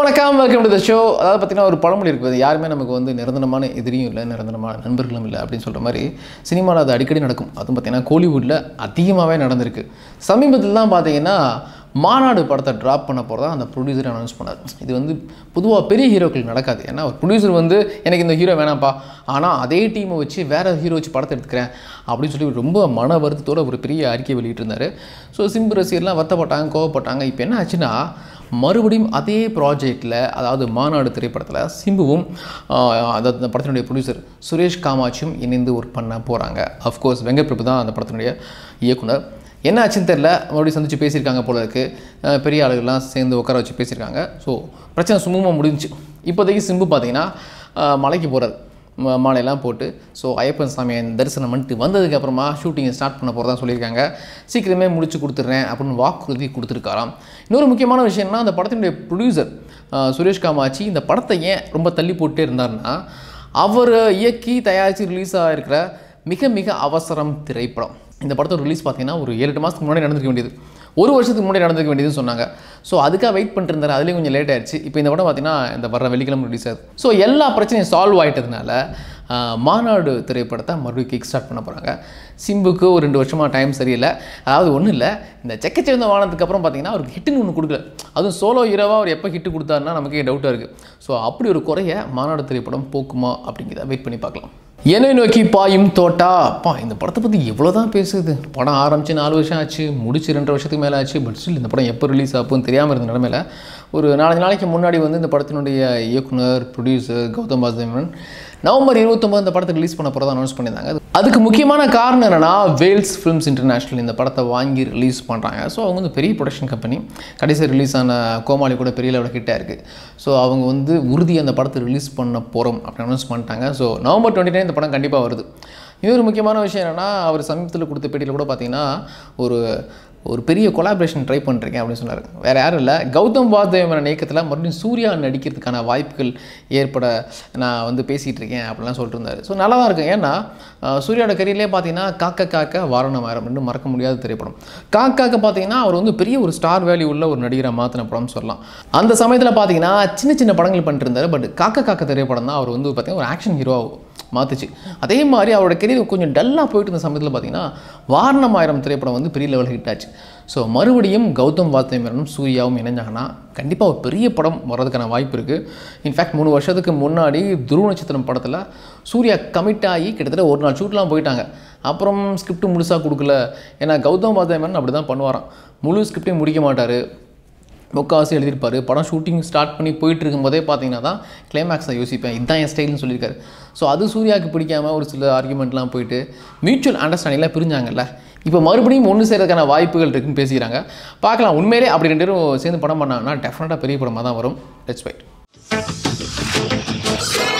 வணக்கம் welcome to the show அதாவது பார்த்தீங்கன்னா ஒரு பழமொழி இருக்குது யாருமே நமக்கு வந்து நிரந்தரமான எதிரியும் இல்லை நிரந்தரமான நண்பர்களும் இல்லை அப்படின்னு சொல்கிற மாதிரி சினிமாவில் அது அடிக்கடி நடக்கும் அதுவும் பார்த்தீங்கன்னா கோலிவுட்டில் அதிகமாகவே நடந்திருக்கு சமீபத்தில் தான் பார்த்தீங்கன்னா மாநாடு படத்தை ட்ராப் பண்ண போகிறதா அந்த ப்ரொடியூசர் அனௌன்ஸ் பண்ணார் இது வந்து பொதுவாக பெரிய ஹீரோக்கள் நடக்காது ஏன்னா ஒரு ப்ரொடியூசர் வந்து எனக்கு இந்த ஹீரோ வேணாம்ப்பா ஆனால் அதே டீமை வச்சு வேறு ஹீரோ வச்சு படத்தை எடுத்துக்கிறேன் அப்படின்னு சொல்லி ரொம்ப மன வருத்தத்தோட ஒரு பெரிய அறிக்கை வெளியிட்டிருந்தார் ஸோ சிம்பு ரசிகர்லாம் வருத்தப்பட்டாங்க கோவப்பட்டாங்க இப்போ என்ன ஆச்சுன்னா மறுபடியும் அதே ப்ராஜெக்டில் அதாவது மாநாடு திரைப்படத்தில் சிம்புவும் ஆஹ், அதாவது அந்த படத்தினுடைய ப்ரொடியூசர் சுரேஷ் காமாட்சியும் இணைந்து ஒர்க் பண்ண போகிறாங்க அஃப்கோர்ஸ் வெங்கட் பிரபு தான் அந்த படத்தினுடைய இயக்குனர் என்ன ஆச்சுன்னு தெரில மறுபடியும் சந்திச்சு பேசியிருக்காங்க போல இருக்கு அஹ், பெரிய ஆளுகள்லாம் சேர்ந்து உட்கார வச்சு பேசியிருக்காங்க ஸோ பிரச்சனை சுமூகமாக முடிஞ்சுச்சு இப்போதைக்கு சிம்பு பார்த்தீங்கன்னா ஆஹ், மலைக்கு போகிறார் ம- மாலையெல்லாம் போட்டு ஸோ ஐயப்பன் சாமியை தரிசனம் பண்ணிட்டு வந்ததுக்கப்புறமா ஷூட்டிங்கை ஸ்டார்ட் பண்ண போகிறதா சொல்லியிருக்காங்க சீக்கிரமே முடிச்சு கொடுத்துட்றேன் அப்படின்னு வாக்குறுதி கொடுத்துருக்காராம் இன்னொரு முக்கியமான விஷயம்னா அந்த படத்தினுடைய ப்ரொடியூசர் சுரேஷ் காமாட்சி இந்த படத்தை ஏன் ரொம்ப தள்ளி போட்டே இருந்தாருன்னா அவர் இயக்கி தயாரித்து ரிலீஸ் ஆகிருக்கிற மிக மிக அவசரம் திரைப்படம் இந்த படத்தோட ரிலீஸ் பார்த்தீங்கன்னா ஒரு ஏழு எட்டு மாதத்துக்கு முன்னாடி நடந்திருக்க வேண்டியது ஒரு வருஷத்துக்கு முன்னாடி நடந்திருக்க வேண்டியதுன்னு சொன்னாங்க ஸோ அதுக்காக வெயிட் பண்ணிட்டு இருந்தாரு அதுலேயும் கொஞ்சம் லேட் ஆயிடுச்சு இப்போ இந்த படம் பார்த்தீங்கன்னா இந்த வர வெள்ளிக்கிழமை ரிலீஸ் ஆகுது ஸோ எல்லா பிரச்சனையும் சால்வ் ஆகிட்டதுனால ஆஹ், மாநாடு திரைப்படத்தை மறுபடியும் கிக் ஸ்டார்ட் பண்ண போகிறாங்க சிம்புக்கு ஒரு ரெண்டு வருஷமாக டைம் சரியில்லை அதாவது ஒன்றும் இல்லை இந்த செக்கச்சிறந்த வானத்துக்கு அப்புறம் பார்த்தீங்கன்னா அவருக்கு ஹிட்டுன்னு ஒன்று கொடுக்கல அதுவும் சோலோ ஹீரோவாக அவர் எப்போ ஹிட்டு கொடுத்தாருன்னா நமக்கே டவுட்டாக இருக்குது ஸோ அப்படி ஒரு குறைய மாநாடு திரைப்படம் போக்குமா அப்படிங்கிறத வெயிட் பண்ணி பார்க்கலாம் என்னை நோக்கி பாயும் தோட்டா அப்பா இந்த படத்தை பற்றி எவ்வளோ தான் பேசுது படம் ஆரம்பிச்சு நாலு வருஷம் ஆச்சு முடிச்சு ரெண்டு வருஷத்துக்கு மேலே ஆச்சு பட் ஸ்டில் இந்த படம் எப்போ ரிலீஸ் ஆகும்னு தெரியாமல் இருந்த நிலமையில ஒரு நாலஞ்சு நாளைக்கு முன்னாடி வந்து இந்த படத்தினுடைய இயக்குனர் ப்ரொடியூசர் கௌதம் வாசுதேவன் நவம்பர் இருபத்தொம்பது இந்த படத்தை ரிலீஸ் பண்ண போகிறதா அனௌன்ஸ் பண்ணியிருந்தாங்க அது- அதுக்கு முக்கியமான காரணம் என்னன்னா வேல்ஸ் ஃபிலிம்ஸ் இன்டர்நேஷனல் இந்த படத்தை வாங்கி ரிலீஸ் பண்ணுறாங்க ஸோ அவங்க வந்து பெரிய ப்ரொடக்ஷன் கம்பெனி கடைசி ரிலீஸ் ஆன கோமாளி கூட பெரிய லெவலில் ஹிட்டாக இருக்குது ஸோ அவங்க வந்து உறுதியாக அந்த படத்தை ரிலீஸ் பண்ண போகிறோம் அப்படின்னு அனௌன்ஸ் பண்ணிட்டாங்க ஸோ நவம்பர் டுவெண்ட்டி நைன் இந்த படம் கண்டிப்பாக வருது இன்னொரு முக்கியமான விஷயம் என்னென்னா அவர் சமீபத்தில் கொடுத்த பேட்டியில் கூட பார்த்தீங்கன்னா ஒரு ஒரு பெரிய கொலாபரேஷன் ட்ரை பண்ணிருக்கேன் அப்படின்னு சொன்னார் வேறு யாரும் இல்லை கௌதம் வாசுதேவன் இயக்கத்தில் மறுபடியும் சூர்யா நடிக்கிறதுக்கான வாய்ப்புகள் ஏற்பட நான் வந்து பேசிகிட்டு இருக்கேன் அப்படிலாம் சொல்லிட்டு இருந்தார் ஸோ நல்லா தான் இருக்கும் ஏன்னா அஹ், சூர்யாவோட கரியர்லேயே பார்த்தீங்கன்னா காக்க காக்க வாரணமாயிரம் ரெண்டு மறக்க முடியாத திரைப்படம் காக்காக்க பார்த்தீங்கன்னா அவர் வந்து பெரிய ஒரு ஸ்டார் வேல்யூ உள்ள ஒரு நடிகரை மாற்றின படம்னு சொல்லலாம் அந்த சமயத்தில் பார்த்தீங்கன்னா சின்ன சின்ன படங்கள் பண்ணிட்டு இருந்தார் பட் காக்க காக்க திரைப்படம் தான் அவர் வந்து பார்த்தீங்கன்னா ஒரு ஆக்ஷன் ஹீரோவாக மாற்றுச்சு அதே மாதிரி அவரோட கெரியர் கொஞ்சம் டல்லாக போயிட்டு இருந்த சமயத்தில் பார்த்தீங்கன்னா வாரணம் ஆயிரம் திரைப்படம் வந்து பெரிய லெவல் ஹிட் ஆச்சு ஸோ மறுபடியும் கௌதம் வாசுதேவனும் சூர்யாவும் இணைஞ்சாங்கன்னா கண்டிப்பாக ஒரு பெரிய படம் வர்றதுக்கான வாய்ப்பு இருக்குது இன்ஃபேக்ட் மூணு வருஷத்துக்கு முன்னாடி துருவ நட்சத்திரம் படத்தில் சூர்யா கமிட் ஆகி கிட்டத்தட்ட ஒரு நாள் ஷூட்லாம் போயிட்டாங்க அப்புறம் ஸ்கிரிப்ட் முழுசாக கொடுக்கல ஏன்னா கௌதம் வாசுதேவன் அப்படி தான் பண்ணுவாராம் முழு ஸ்கிரிப்டையும் முடிக்க மாட்டார் முக்கால்வாசி எழுதியிருப்பார் படம் ஷூட்டிங் ஸ்டார்ட் பண்ணி போயிட்டு இருக்கும்போதே பார்த்தீங்கன்னா தான் கிளைமேக்ஸை யோசிப்பேன் இதுதான் என் ஸ்டைல்னு சொல்லியிருக்காரு ஸோ அது சூர்யாவுக்கு பிடிக்காம ஒரு சில ஆர்குமெண்ட்லாம் போயிட்டு மியூச்சுவல் அண்டர்ஸ்டாண்டிங்லாம் பிரிஞ்சாங்கல்ல இப்போ மறுபடியும் ஒன்று செய்கிறதுக்கான வாய்ப்புகள் இருக்குன்னு பேசிக்கிறாங்க பார்க்கலாம் உண்மையிலே அப்படி ரெண்டு பேரும் சேர்ந்து படம் பண்ணாங்கன்னா டெஃபினட்டாக பெரிய படமாக தான் வரும் லெட்ஸ் வெயிட்